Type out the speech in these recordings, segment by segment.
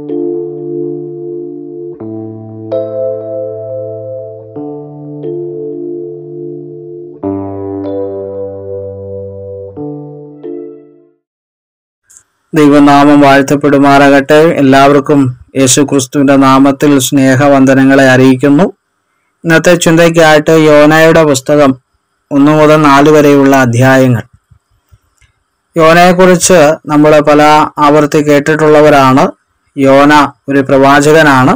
ദൈവനാമം വാഴ്ത്തപ്പെടുമാറാകട്ടെ എല്ലാവർക്കും യേശു ക്രിസ്തുവിന്റെ നാമത്തിൽ സ്നേഹവന്ദനങ്ങളെ അറിയിക്കുന്നു ഇന്നത്തെ ചിന്തയ്ക്കായിട്ട് യോനയുടെ പുസ്തകം ഒന്നു മുതൽ നാല് വരെയുള്ള അധ്യായങ്ങൾ യോനയെക്കുറിച്ച് നമ്മൾ പല ആവർത്തി കേട്ടിട്ടുള്ളവരാണ് യോന ഒരു പ്രവാചകനാണ്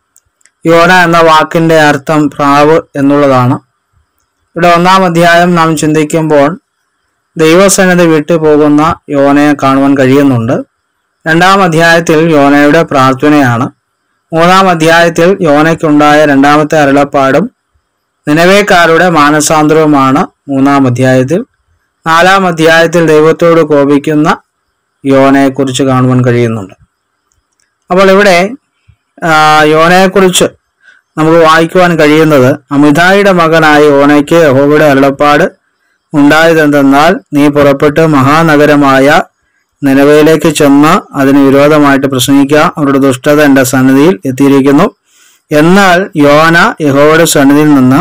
യോന എന്ന വാക്കിന്റെ അർത്ഥം പ്രാവ് എന്നുള്ളതാണ് ഇവിടെ ഒന്നാം അധ്യായം നാം ചിന്തിക്കുമ്പോൾ ദൈവസന്നിധി വിട്ടു പോകുന്ന യോനയെ കാണുവാൻ കഴിയുന്നുണ്ട് രണ്ടാം അധ്യായത്തിൽ യോനയുടെ പ്രാർത്ഥനയാണ് മൂന്നാം അധ്യായത്തിൽ യോനയ്ക്കുണ്ടായ രണ്ടാമത്തെ അരുളപ്പാടും നിലവേക്കാരുടെ മാനസാന്തരവുമാണ് മൂന്നാം അധ്യായത്തിൽ നാലാം അധ്യായത്തിൽ ദൈവത്തോട് കോപിക്കുന്ന യോനയെക്കുറിച്ച് കാണുവാൻ കഴിയുന്നുണ്ട് അപ്പോൾ ഇവിടെ ആ, യോനയെക്കുറിച്ച് നമുക്ക് വായിക്കുവാൻ കഴിയുന്നത് അമിതായിയുടെ മകനായ യോനയ്ക്ക് യഹോവയുടെ അരുളപ്പാട് ഉണ്ടായതെന്തെന്നാൽ നീ പുറപ്പെട്ട് മഹാനഗരമായ നിലവയിലേക്ക് ചെന്ന് അതിന് വിരോധമായിട്ട് പ്രസംഗിക്കുക അവരുടെ ദുഷ്ടത എൻ്റെ സന്നിധിയിൽ എത്തിയിരിക്കുന്നു എന്നാൽ യോന യഹോവയുടെ സന്നിധിയിൽ നിന്ന്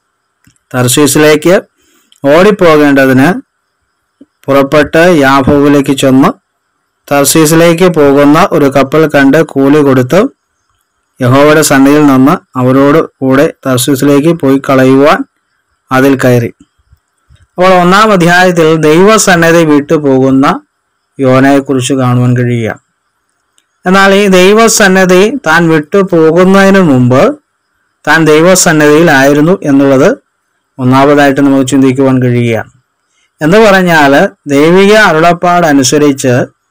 തർശീസിലേക്ക് ഓടിപ്പോകേണ്ടതിന് പുറപ്പെട്ട് യാഫോവിലേക്ക് ചെന്ന് തർശീസിലേക്ക് പോകുന്ന ഒരു കപ്പൽ കണ്ട് കൂലി കൊടുത്ത് യഹോവയുടെ സന്നിധിയിൽ നിന്ന് അവരോട് കൂടെ തർശീസിലേക്ക് പോയി കളയുവാൻ അതിൽ കയറി അപ്പോൾ ഒന്നാം അധ്യായത്തിൽ ദൈവസന്നദ്ധി വിട്ടു പോകുന്ന യോനയെക്കുറിച്ച് കാണുവാൻ കഴിയുക എന്നാൽ ഈ ദൈവസന്നദ്ധി താൻ വിട്ടു പോകുന്നതിന് മുമ്പ് താൻ ദൈവസന്നദ്ധിയിലായിരുന്നു എന്നുള്ളത് ഒന്നാമതായിട്ട് നമുക്ക് ചിന്തിക്കുവാൻ കഴിയുകയാണ് എന്ന് പറഞ്ഞാൽ ദൈവിക അരുളപ്പാട് അനുസരിച്ച്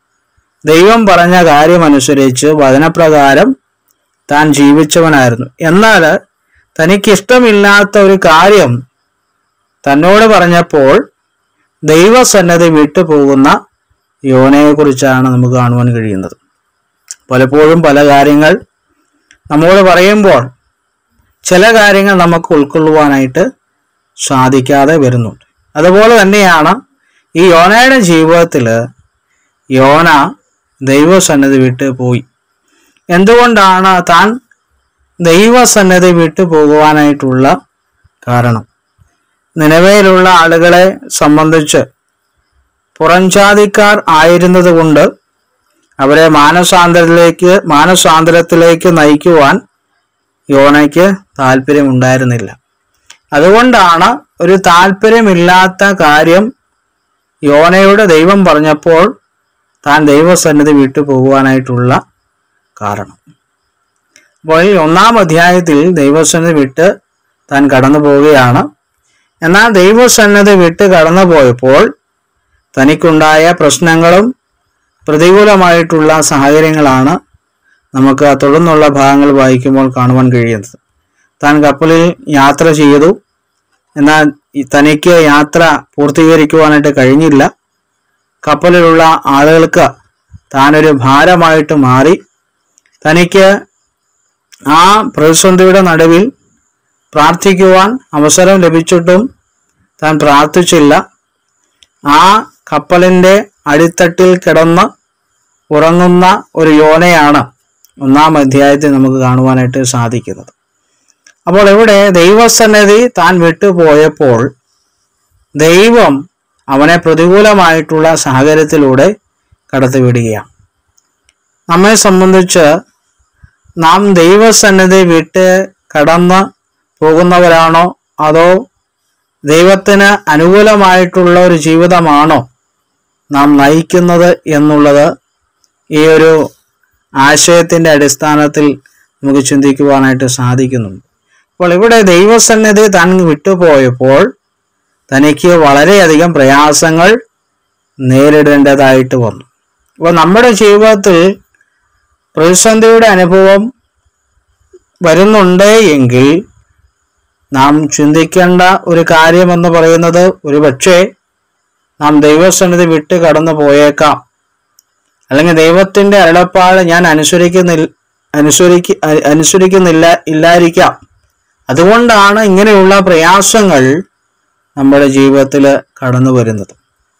ദൈവം പറഞ്ഞ കാര്യമനുസരിച്ച് വചനപ്രകാരം താൻ ജീവിച്ചവനായിരുന്നു എന്നാൽ തനിക്കിഷ്ടമില്ലാത്ത ഒരു കാര്യം തന്നോട് പറഞ്ഞപ്പോൾ ദൈവസന്നദ്ധി വിട്ടു പോകുന്ന യോനയെക്കുറിച്ചാണ് നമുക്ക് കാണുവാൻ കഴിയുന്നത് പലപ്പോഴും പല കാര്യങ്ങൾ നമ്മോട് പറയുമ്പോൾ ചില കാര്യങ്ങൾ നമുക്ക് ഉൾക്കൊള്ളുവാനായിട്ട് സാധിക്കാതെ വരുന്നുണ്ട് അതുപോലെ തന്നെയാണ് ഈ യോനയുടെ ജീവിതത്തിൽ യോന ദൈവസന്നദ്ധി വിട്ട് പോയി എന്തുകൊണ്ടാണ് താൻ ദൈവസന്നദ്ധി വിട്ടു പോകുവാനായിട്ടുള്ള കാരണം നിലവിലുള്ള ആളുകളെ സംബന്ധിച്ച് പുറംജാതിക്കാർ ആയിരുന്നത് കൊണ്ട് അവരെ മാനസാന്തരത്തിലേക്ക് മാനസാന്തരത്തിലേക്ക് നയിക്കുവാൻ യോനയ്ക്ക് താല്പര്യമുണ്ടായിരുന്നില്ല അതുകൊണ്ടാണ് ഒരു താല്പര്യമില്ലാത്ത കാര്യം യോനയുടെ ദൈവം പറഞ്ഞപ്പോൾ താൻ ദൈവസന്നിധി വിട്ടു പോകുവാനായിട്ടുള്ള കാരണം അപ്പോൾ ഈ ഒന്നാം അധ്യായത്തിൽ ദൈവസന്നിധി വിട്ട് താൻ കടന്നു പോവുകയാണ് എന്നാൽ ദൈവസന്നദ്ധി വിട്ട് കടന്നു പോയപ്പോൾ തനിക്കുണ്ടായ പ്രശ്നങ്ങളും പ്രതികൂലമായിട്ടുള്ള സാഹചര്യങ്ങളാണ് നമുക്ക് തുടർന്നുള്ള ഭാഗങ്ങൾ വായിക്കുമ്പോൾ കാണുവാൻ കഴിയുന്നത് താൻ കപ്പലിൽ യാത്ര ചെയ്തു എന്നാൽ ഈ തനിക്ക് യാത്ര പൂർത്തീകരിക്കുവാനായിട്ട് കഴിഞ്ഞില്ല കപ്പലിലുള്ള ആളുകൾക്ക് താനൊരു ഭാരമായിട്ട് മാറി തനിക്ക് ആ പ്രതിസന്ധിയുടെ നടുവിൽ പ്രാർത്ഥിക്കുവാൻ അവസരം ലഭിച്ചിട്ടും താൻ പ്രാർത്ഥിച്ചില്ല ആ കപ്പലിൻ്റെ അടിത്തട്ടിൽ കിടന്ന് ഉറങ്ങുന്ന ഒരു യോനയാണ് ഒന്നാം അധ്യായത്തിൽ നമുക്ക് കാണുവാനായിട്ട് സാധിക്കുന്നത് അപ്പോൾ ഇവിടെ ദൈവസന്നിധി താൻ വിട്ടുപോയപ്പോൾ ദൈവം അവനെ പ്രതികൂലമായിട്ടുള്ള സാഹചര്യത്തിലൂടെ കടത്തിവിടുകയാണ് നമ്മെ സംബന്ധിച്ച് നാം ദൈവസന്നിധി വിട്ട് കടന്ന് പോകുന്നവരാണോ അതോ ദൈവത്തിന് അനുകൂലമായിട്ടുള്ള ഒരു ജീവിതമാണോ നാം നയിക്കുന്നത് എന്നുള്ളത് ഈ ഒരു ആശയത്തിൻ്റെ അടിസ്ഥാനത്തിൽ നമുക്ക് ചിന്തിക്കുവാനായിട്ട് സാധിക്കുന്നുണ്ട് അപ്പോൾ ഇവിടെ ദൈവസന്നിധി താൻ വിട്ടുപോയപ്പോൾ തനിക്ക് വളരെയധികം പ്രയാസങ്ങൾ നേരിടേണ്ടതായിട്ട് വന്നു അപ്പോൾ നമ്മുടെ ജീവിതത്തിൽ പ്രതിസന്ധിയുടെ അനുഭവം വരുന്നുണ്ട് എങ്കിൽ നാം ചിന്തിക്കേണ്ട ഒരു കാര്യമെന്ന് പറയുന്നത് ഒരു പക്ഷേ നാം ദൈവസന്നിധി വിട്ട് കടന്നു പോയേക്കാം അല്ലെങ്കിൽ ദൈവത്തിന്റെ അരുളപ്പാട് ഞാൻ അനുസരിക്കുന്നില്ല അനുസരിക്ക അ- അനുസരിക്കുന്നില്ല ഇല്ലായിരിക്കാം അതുകൊണ്ടാണ് ഇങ്ങനെയുള്ള പ്രയാസങ്ങൾ നമ്മുടെ ജീവിതത്തിൽ കടന്നു വരുന്നത്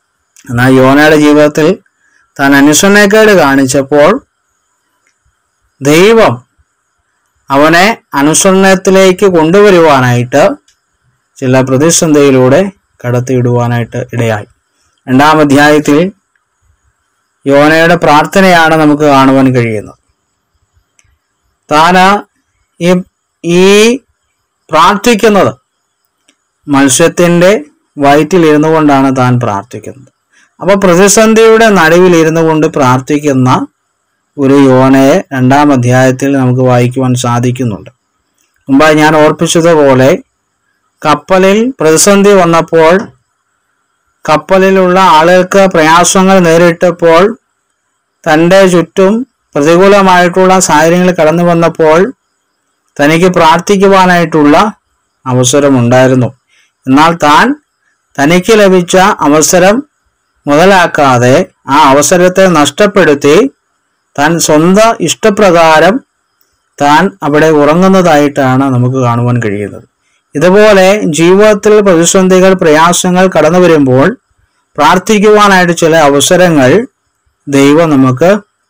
എന്നാൽ യോനയുടെ ജീവിതത്തിൽ താൻ അനുസരണക്കേട് കാണിച്ചപ്പോൾ ദൈവം അവനെ അനുസരണത്തിലേക്ക് കൊണ്ടുവരുവാനായിട്ട് ചില പ്രതിസന്ധിയിലൂടെ കടത്തിവിടുവാനായിട്ട് ഇടയായി രണ്ടാം അധ്യായത്തിൽ യോനയുടെ പ്രാർത്ഥനയാണ് നമുക്ക് കാണുവാൻ കഴിയുന്നത് താന് ഈ ഈ പ്രാർത്ഥിക്കുന്നത് മത്സ്യത്തിൻ്റെ വയറ്റിലിരുന്നു കൊണ്ടാണ് താൻ പ്രാർത്ഥിക്കുന്നത് അപ്പോൾ പ്രതിസന്ധിയുടെ നടുവിൽ ഇരുന്നു കൊണ്ട് പ്രാർത്ഥിക്കുന്ന ഒരു യോനയെ രണ്ടാം അധ്യായത്തിൽ നമുക്ക് വായിക്കുവാൻ സാധിക്കുന്നുണ്ട് മുമ്പായി ഞാൻ ഓർപ്പിച്ചതുപോലെ കപ്പലിൽ പ്രതിസന്ധി വന്നപ്പോൾ കപ്പലിലുള്ള ആളുകൾക്ക് പ്രയാസങ്ങൾ നേരിട്ടപ്പോൾ തൻ്റെ ചുറ്റും പ്രതികൂലമായിട്ടുള്ള സാഹചര്യങ്ങൾ കടന്നു വന്നപ്പോൾ തനിക്ക് പ്രാർത്ഥിക്കുവാനായിട്ടുള്ള അവസരമുണ്ടായിരുന്നു എന്നാൽ താൻ തനിക്ക് ലഭിച്ച അവസരം മുതലാക്കാതെ ആ അവസരത്തെ നഷ്ടപ്പെടുത്തി താൻ സ്വന്തം ഇഷ്ടപ്രകാരം താൻ അവിടെ ഉറങ്ങുന്നതായിട്ടാണ് നമുക്ക് കാണുവാൻ കഴിയുന്നത് ഇതുപോലെ ജീവിതത്തിൽ പ്രതിസന്ധികൾ പ്രയാസങ്ങൾ കടന്നു വരുമ്പോൾ പ്രാർത്ഥിക്കുവാനായിട്ട് ചില അവസരങ്ങൾ ദൈവം നമുക്ക്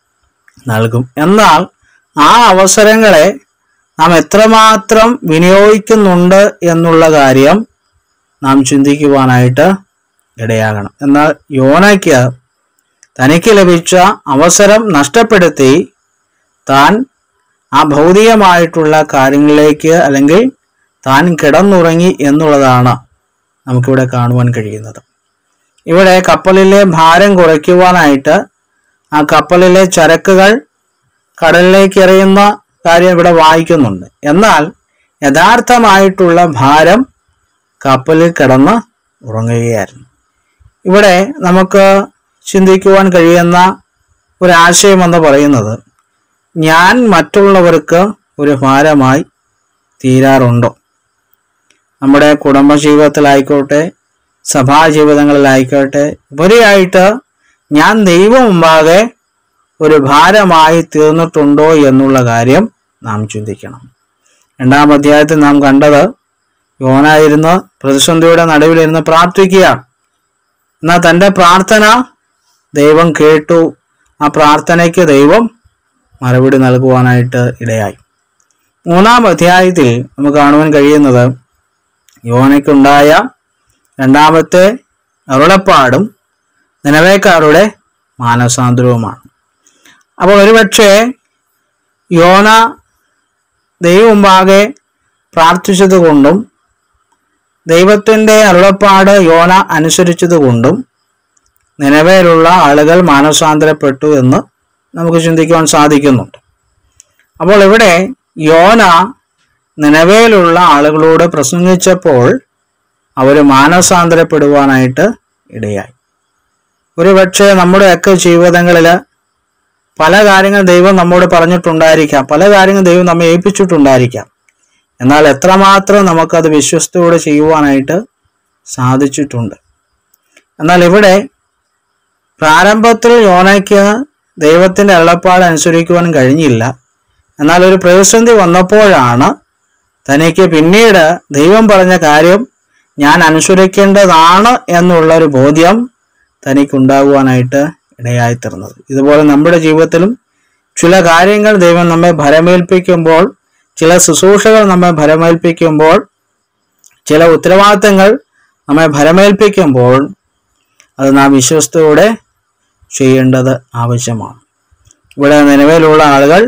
നൽകും എന്നാൽ ആ അവസരങ്ങളെ നാം എത്രമാത്രം വിനിയോഗിക്കുന്നുണ്ട് എന്നുള്ള കാര്യം നാം ചിന്തിക്കുവാനായിട്ട് ഇടയാകണം എന്നാൽ യോനയ്ക്ക് തനിക്ക് ലഭിച്ച അവസരം നഷ്ടപ്പെടുത്തി താൻ ആ ഭൗതികമായിട്ടുള്ള കാര്യങ്ങളിലേക്ക് അല്ലെങ്കിൽ താൻ കിടന്നുറങ്ങി എന്നുള്ളതാണ് നമുക്കിവിടെ കാണുവാൻ കഴിയുന്നത് ഇവിടെ കപ്പലിലെ ഭാരം കുറയ്ക്കുവാനായിട്ട് ആ കപ്പലിലെ ചരക്കുകൾ കടലിലേക്ക് എറിയുന്ന കാര്യം ഇവിടെ വായിക്കുന്നുണ്ട് എന്നാൽ യഥാർത്ഥമായിട്ടുള്ള ഭാരം കപ്പലിൽ കിടന്ന് ഉറങ്ങുകയായിരുന്നു ഇവിടെ നമുക്ക് ചിന്തിക്കുവാൻ കഴിയുന്ന ഒരു ആശയം എന്ന് പറയുന്നത് ഞാൻ മറ്റുള്ളവർക്ക് ഒരു ഭാരമായി തീരാറുണ്ടോ നമ്മുടെ കുടുംബജീവിതത്തിലായിക്കോട്ടെ സഭാജീവിതങ്ങളിലായിക്കോട്ടെ ഉപരിയായിട്ട് ഞാൻ ദൈവം മുമ്പാകെ ഒരു ഭാരമായി തീർന്നിട്ടുണ്ടോ എന്നുള്ള കാര്യം നാം ചിന്തിക്കണം രണ്ടാം അധ്യായത്തിൽ നാം കണ്ടത് യോനായിരുന്ന് പ്രതിസന്ധിയുടെ നടുവിലിരുന്ന് പ്രാർത്ഥിക്കുകയാണ് എന്നാൽ തൻ്റെ പ്രാർത്ഥന ദൈവം കേട്ടു ആ പ്രാർത്ഥനയ്ക്ക് ദൈവം മറുപടി നൽകുവാനായിട്ട് ഇടയായി മൂന്നാം അധ്യായത്തിൽ നമുക്ക് കാണുവാൻ കഴിയുന്നത് യോനയ്ക്കുണ്ടായ രണ്ടാമത്തെ അരുളപ്പാടും നിലവേക്കാരുടെ മാനസാന്തരവുമാണ് അപ്പോൾ ഒരുപക്ഷെ യോന ദൈവം മുമ്പാകെ പ്രാർത്ഥിച്ചതുകൊണ്ടും ദൈവത്തിൻ്റെ അരുളപ്പാട് യോന അനുസരിച്ചതുകൊണ്ടും നിലവിലുള്ള ആളുകൾ മാനസാന്തരപ്പെട്ടു എന്ന് നമുക്ക് ചിന്തിക്കുവാൻ സാധിക്കുന്നുണ്ട് അപ്പോൾ ഇവിടെ യോന നിലവിലുള്ള ആളുകളോട് പ്രസംഗിച്ചപ്പോൾ അവർ മാനസാന്തരപ്പെടുവാനായിട്ട് ഇടയായി ഒരുപക്ഷെ നമ്മുടെയൊക്കെ ജീവിതങ്ങളിൽ പല കാര്യങ്ങൾ ദൈവം നമ്മോട് പറഞ്ഞിട്ടുണ്ടായിരിക്കാം പല കാര്യങ്ങൾ ദൈവം നമ്മെ ഏൽപ്പിച്ചിട്ടുണ്ടായിരിക്കാം എന്നാൽ എത്രമാത്രം നമുക്കത് വിശ്വസ്തയോടെ ചെയ്യുവാനായിട്ട് സാധിച്ചിട്ടുണ്ട് എന്നാൽ ഇവിടെ പ്രാരംഭത്തിൽ യോനയ്ക്ക് ദൈവത്തിൻ്റെ അരുളപ്പാട് അനുസരിക്കുവാൻ കഴിഞ്ഞില്ല എന്നാൽ ഒരു പ്രതിസന്ധി വന്നപ്പോഴാണ് തനിക്ക് പിന്നീട് ദൈവം പറഞ്ഞ കാര്യം ഞാൻ അനുസരിക്കേണ്ടതാണ് എന്നുള്ള ഒരു ബോധ്യം തനിക്കുണ്ടാകുവാനായിട്ട് ഇടയായിത്തീർന്നത് ഇതുപോലെ നമ്മുടെ ജീവിതത്തിലും ചില കാര്യങ്ങൾ ദൈവം നമ്മെ ഭരമേൽപ്പിക്കുമ്പോൾ ചില ശുശ്രൂഷകൾ നമ്മെ ഭരമേൽപ്പിക്കുമ്പോൾ ചില ഉത്തരവാദിത്തങ്ങൾ നമ്മെ ഭരമേൽപ്പിക്കുമ്പോൾ അത് നാം വിശ്വസ്തയോടെ ചെയ്യേണ്ടത് ആവശ്യമാണ് ഇവിടെ നിലവിലുള്ള ആളുകൾ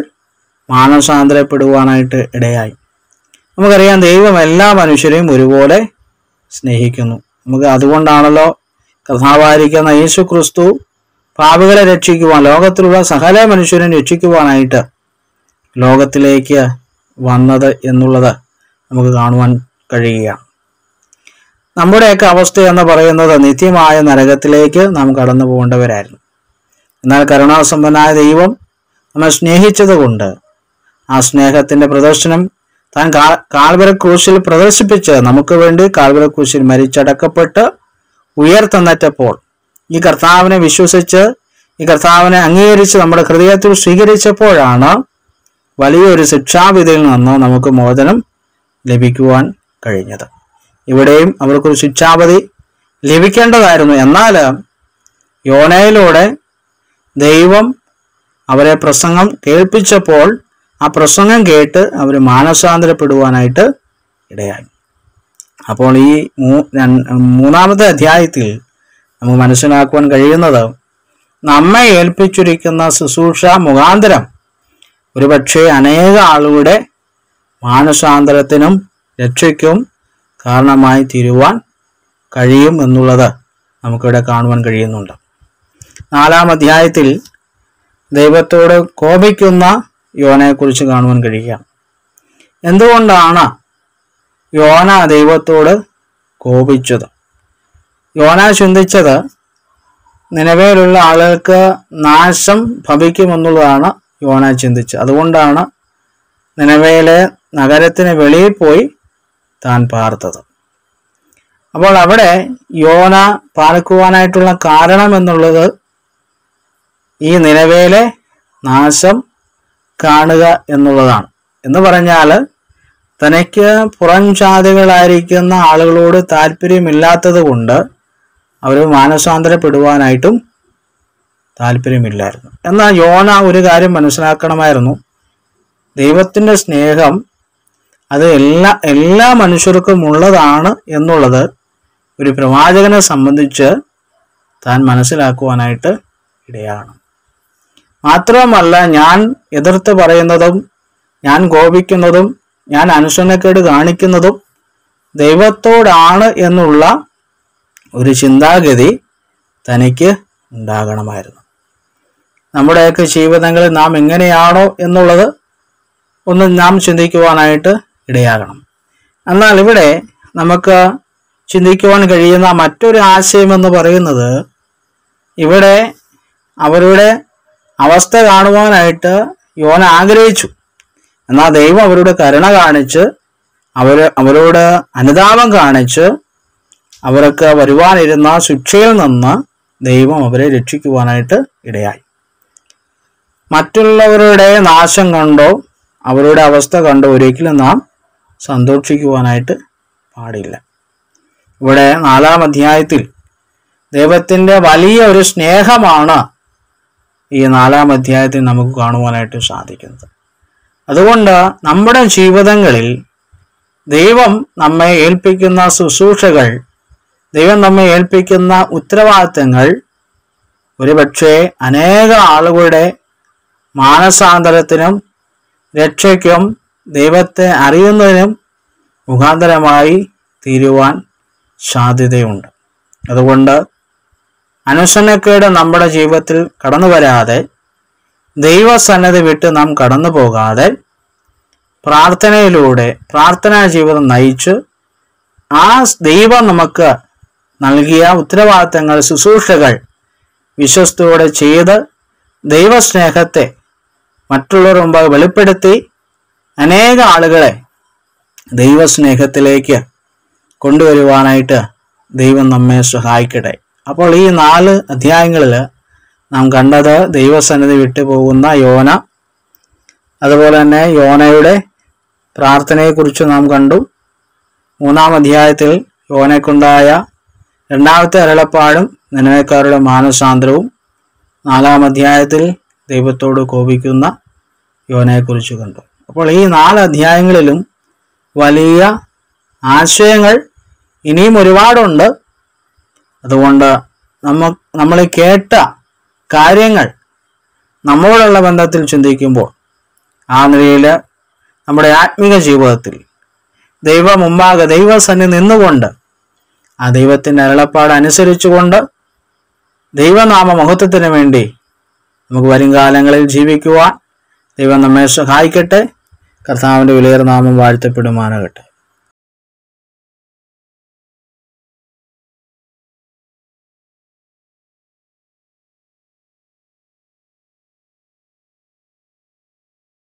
മാനസാന്തരപ്പെടുവാനായിട്ട് ഇടയായി നമുക്കറിയാം ദൈവം എല്ലാ മനുഷ്യരെയും ഒരുപോലെ സ്നേഹിക്കുന്നു നമുക്ക് അതുകൊണ്ടാണല്ലോ കഥാവായിരിക്കുന്ന യേശു ക്രിസ്തു പാപികളെ രക്ഷിക്കുവാൻ ലോകത്തിലുള്ള സകല മനുഷ്യരും രക്ഷിക്കുവാനായിട്ട് ലോകത്തിലേക്ക് വന്നത് എന്നുള്ളത് നമുക്ക് കാണുവാൻ കഴിയുകയാണ് നമ്മുടെയൊക്കെ അവസ്ഥ എന്ന് പറയുന്നത് നിത്യമായ നരകത്തിലേക്ക് നാം കടന്നു പോകേണ്ടവരായിരുന്നു എന്നാൽ കരുണാസമ്പന്നായ ദൈവം നമ്മെ സ്നേഹിച്ചതുകൊണ്ട് ആ സ്നേഹത്തിന്റെ പ്രദർശനം താൻ കാ- കാൽവര ക്രൂശിൽ പ്രദർശിപ്പിച്ച് നമുക്ക് വേണ്ടി കാൽവര ക്രൂശിൽ മരിച്ചടക്കപ്പെട്ട് ഉയർത്തെന്നറ്റപ്പോൾ ഈ കർത്താവിനെ വിശ്വസിച്ച് ഈ കർത്താവിനെ അംഗീകരിച്ച് നമ്മുടെ ഹൃദയത്തിൽ സ്വീകരിച്ചപ്പോഴാണ് വലിയൊരു ശിക്ഷാവിധിയിൽ നിന്ന് നമുക്ക് മോചനം ലഭിക്കുവാൻ കഴിഞ്ഞത് ഇവിടെയും അവർക്കൊരു ശിക്ഷാപതി ലഭിക്കേണ്ടതായിരുന്നു എന്നാൽ യോനയിലൂടെ ദൈവം അവരെ പ്രസംഗം കേൾപ്പിച്ചപ്പോൾ ആ പ്രസംഗം കേട്ട് അവർ മാനസാന്തരപ്പെടുവാനായിട്ട് ഇടയായി അപ്പോൾ ഈ മൂ- രൺ- മൂന്നാമത്തെ അധ്യായത്തിൽ നമുക്ക് മനസ്സിലാക്കുവാൻ കഴിയുന്നത് നമ്മെ ഏൽപ്പിച്ചിരിക്കുന്ന ശുശ്രൂഷ മുഖാന്തരം ഒരുപക്ഷെ അനേക ആളുകളുടെ മാനസാന്തരത്തിനും രക്ഷയ്ക്കും കാരണമായി തീരുവാൻ കഴിയും എന്നുള്ളത് നമുക്കിവിടെ കാണുവാൻ കഴിയുന്നുണ്ട് നാലാം അധ്യായത്തിൽ ദൈവത്തോട് കോപിക്കുന്ന യോനയെക്കുറിച്ച് കാണുവാൻ കഴിയുക എന്തുകൊണ്ടാണ് യോന ദൈവത്തോട് കോപിച്ചത് യോന ചിന്തിച്ചത് നിലവിലുള്ള ആളുകൾക്ക് നാശം ഭവിക്കുമെന്നുള്ളതാണ് യോന ചിന്തിച്ചത് അതുകൊണ്ടാണ് നിലവിലെ നഗരത്തിന് വെളിയിൽ പോയി താൻ പാർത്തത് അപ്പോൾ അവിടെ യോന പാർക്കുവാനായിട്ടുള്ള കാരണം എന്നുള്ളത് ഈ നിലവിലെ നാശം കാണുക എന്നുള്ളതാണ് എന്ന് പറഞ്ഞാൽ തനിക്ക് പുറം ജാതികളായിരിക്കുന്ന ആളുകളോട് താല്പര്യമില്ലാത്തത് കൊണ്ട് അവർ മാനസാന്തരപ്പെടുവാനായിട്ടും താല്പര്യമില്ലായിരുന്നു എന്നാൽ യോന ഒരു കാര്യം മനസ്സിലാക്കണമായിരുന്നു ദൈവത്തിൻ്റെ സ്നേഹം അത് എല്ലാ എല്ലാ മനുഷ്യർക്കും ഉള്ളതാണ് എന്നുള്ളത് ഒരു പ്രവാചകനെ സംബന്ധിച്ച് താൻ മനസ്സിലാക്കുവാനായിട്ട് ഇടയാണ് മാത്രവുമല്ല ഞാൻ എതിർത്ത് പറയുന്നതും ഞാൻ കോപിക്കുന്നതും ഞാൻ അനുസരണക്കേട് കാണിക്കുന്നതും ദൈവത്തോടാണ് എന്നുള്ള ഒരു ചിന്താഗതി തനിക്ക് ഉണ്ടാകണമായിരുന്നു നമ്മുടെയൊക്കെ ജീവിതങ്ങളിൽ നാം എങ്ങനെയാണോ എന്നുള്ളത് ഒന്ന് നാം ചിന്തിക്കുവാനായിട്ട് ഇടയാകണം എന്നാൽ ഇവിടെ നമുക്ക് ചിന്തിക്കുവാൻ കഴിയുന്ന മറ്റൊരു ആശയം എന്ന് പറയുന്നത് ഇവിടെ അവരുടെ അവസ്ഥ കാണുവാനായിട്ട് യോന ആഗ്രഹിച്ചു എന്നാൽ ദൈവം അവരുടെ കരുണ കാണിച്ച് അവർ അവരോട് അനുതാപം കാണിച്ച് അവർക്ക് വരുവാനിരുന്ന ശിക്ഷയിൽ നിന്ന് ദൈവം അവരെ രക്ഷിക്കുവാനായിട്ട് ഇടയായി മറ്റുള്ളവരുടെ നാശം കണ്ടോ അവരുടെ അവസ്ഥ കണ്ടോ ഒരിക്കലും നാം സന്തോഷിക്കുവാനായിട്ട് പാടില്ല ഇവിടെ നാലാം അധ്യായത്തിൽ ദൈവത്തിൻ്റെ വലിയ ഒരു സ്നേഹമാണ് ഈ നാലാം അധ്യായത്തിൽ നമുക്ക് കാണുവാനായിട്ട് സാധിക്കുന്നത് അതുകൊണ്ട് നമ്മുടെ ജീവിതങ്ങളിൽ ദൈവം നമ്മെ ഏൽപ്പിക്കുന്ന ശുശ്രൂഷകൾ ദൈവം നമ്മെ ഏൽപ്പിക്കുന്ന ഉത്തരവാദിത്തങ്ങൾ ഒരുപക്ഷെ അനേക ആളുകളുടെ മാനസാന്തരത്തിനും രക്ഷയ്ക്കും ദൈവത്തെ അറിയുന്നതിനും മുഖാന്തരമായി തീരുവാൻ സാധ്യതയുണ്ട് അതുകൊണ്ട് അനുസരണക്കേട് നമ്മുടെ ജീവിതത്തിൽ കടന്നു വരാതെ ദൈവസന്നദ്ധി വിട്ട് നാം കടന്നു പോകാതെ പ്രാർത്ഥനയിലൂടെ പ്രാർത്ഥനാ ജീവിതം നയിച്ച് ആ ദൈവം നമുക്ക് നൽകിയ ഉത്തരവാദിത്തങ്ങൾ ശുശ്രൂഷകൾ വിശ്വസ്തയോടെ ചെയ്ത് ദൈവസ്നേഹത്തെ മറ്റുള്ളവർ മുമ്പ് വെളിപ്പെടുത്തി അനേക ആളുകളെ ദൈവസ്നേഹത്തിലേക്ക് കൊണ്ടുവരുവാനായിട്ട് ദൈവം നമ്മെ സഹായിക്കട്ടെ അപ്പോൾ ഈ നാല് അധ്യായങ്ങളിൽ നാം കണ്ടത് ദൈവസന്നിധി വിട്ടുപോകുന്ന യോന അതുപോലെ തന്നെ യോനയുടെ പ്രാർത്ഥനയെക്കുറിച്ച് നാം കണ്ടു മൂന്നാം അധ്യായത്തിൽ യോനയ്ക്കുണ്ടായ രണ്ടാമത്തെ അരളപ്പാടും നിലവേക്കാരുടെ മാനസാന്തരവും നാലാം അധ്യായത്തിൽ ദൈവത്തോട് കോപിക്കുന്ന യോനയെക്കുറിച്ച് കണ്ടു അപ്പോൾ ഈ നാല് അധ്യായങ്ങളിലും വലിയ ആശയങ്ങൾ ഇനിയും ഒരുപാടുണ്ട് അതുകൊണ്ട് നമ്മ നമ്മൾ കേട്ട കാര്യങ്ങൾ നമ്മളോടുള്ള ബന്ധത്തിൽ ചിന്തിക്കുമ്പോൾ ആ നിലയിൽ നമ്മുടെ ആത്മീക ജീവിതത്തിൽ ദൈവ മുമ്പാകെ ദൈവസന്നി നിന്നുകൊണ്ട് ആ ദൈവത്തിൻ്റെ അരുളപ്പാട് അനുസരിച്ചുകൊണ്ട് ദൈവനാമ മഹത്വത്തിന് വേണ്ടി നമുക്ക് വരും കാലങ്ങളിൽ ജീവിക്കുവാൻ ദൈവം നമ്മെ സഹായിക്കട്ടെ കർത്താവിൻ്റെ വിലയേറെ നാമം വാഴ്ത്തപ്പെടുമാനാകട്ടെ